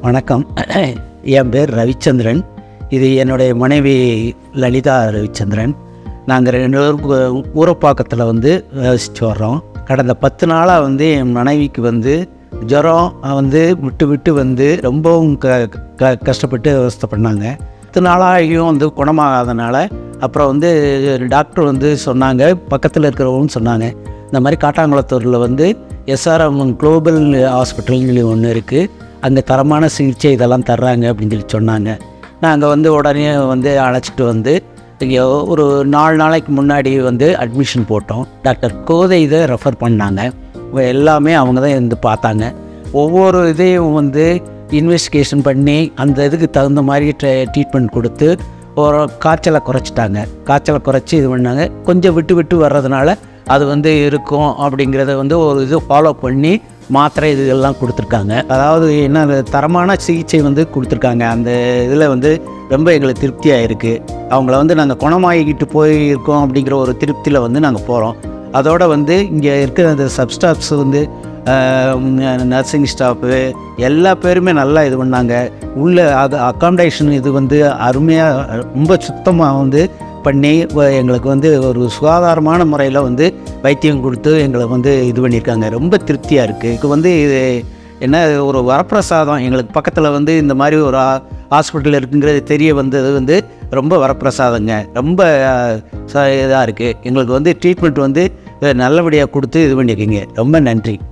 வணக்கம் என் பேர் ரவிச்சந்திரன் இது என்னுடைய மனைவி லலிதா ரவிச்சந்திரன் நாங்கள் ரெண்டு பேரும் ஊரப்பாக்கத்தில் வந்து வசித்து வர்றோம் கடந்த பத்து நாளாக வந்து என் மனைவிக்கு வந்து ஜுரம் வந்து விட்டு விட்டு வந்து ரொம்பவும் க க கஷ்டப்பட்டு அவஸ்தை பண்ணாங்க பத்து நாளாகியும் வந்து குணமாகாதனால அப்புறம் வந்து டாக்டர் வந்து சொன்னாங்க பக்கத்தில் இருக்கிறவங்க சொன்னாங்க இந்த மாதிரி காட்டாங்குளத்தூரில் வந்து எஸ்ஆர்எம் குளோபல் ஹாஸ்பிட்டல்னு ஒன்று இருக்குது அங்கே தரமான சிகிச்சை இதெல்லாம் தர்றாங்க அப்படின்னு சொல்லி சொன்னாங்க நாங்கள் வந்து உடனே வந்து அழைச்சிட்டு வந்து இங்கே ஒரு நாலு நாளைக்கு முன்னாடி வந்து அட்மிஷன் போட்டோம் டாக்டர் கோதை இதை ரெஃபர் பண்ணாங்க இவ எல்லாமே அவங்க தான் இருந்து பார்த்தாங்க ஒவ்வொரு இதையும் வந்து இன்வெஸ்டிகேஷன் பண்ணி அந்த இதுக்கு தகுந்த மாதிரி ட்ரீட்மெண்ட் கொடுத்து ஒரு காய்ச்சலை குறைச்சிட்டாங்க காய்ச்சலை குறைச்சி இது பண்ணாங்க கொஞ்சம் விட்டு விட்டு வர்றதுனால அது வந்து இருக்கும் அப்படிங்கிறத வந்து ஒரு இது ஃபாலோ பண்ணி மாத்திரை இதெல்லாம் கொடுத்துருக்காங்க அதாவது என்ன அது தரமான சிகிச்சை வந்து கொடுத்துருக்காங்க அந்த இதில் வந்து ரொம்ப எங்களுக்கு திருப்தியாக இருக்குது அவங்கள வந்து நாங்கள் குணமாகிக்கிட்டு போயிருக்கோம் அப்படிங்கிற ஒரு திருப்தியில் வந்து நாங்கள் போகிறோம் அதோட வந்து இங்கே இருக்கிற அந்த சப்ஸ்டாஃப்ஸ் வந்து நர்சிங் ஸ்டாஃபு எல்லா பேருமே நல்லா இது பண்ணாங்க உள்ள அது அக்காமடேஷன் இது வந்து அருமையாக ரொம்ப சுத்தமாக வந்து பண்ணி வ- எங்களுக்கு வந்து ஒரு சுகாதாரமான முறையில் வந்து வைத்தியம் கொடுத்து எங்களை வந்து இது பண்ணியிருக்காங்க ரொம்ப திருப்தியாக இருக்குது இது வந்து இது என்ன ஒரு வரப்பிரசாதம் எங்களுக்கு பக்கத்தில் வந்து இந்த மாதிரி ஒரு ஹாஸ்பிட்டல் இருக்குங்கிறது தெரிய வந்தது வந்து ரொம்ப வரப்பிரசாதங்க ரொம்ப இதாக இருக்குது எங்களுக்கு வந்து ட்ரீட்மெண்ட் வந்து நல்லபடியாக கொடுத்து இது பண்ணியிருக்கீங்க ரொம்ப நன்றி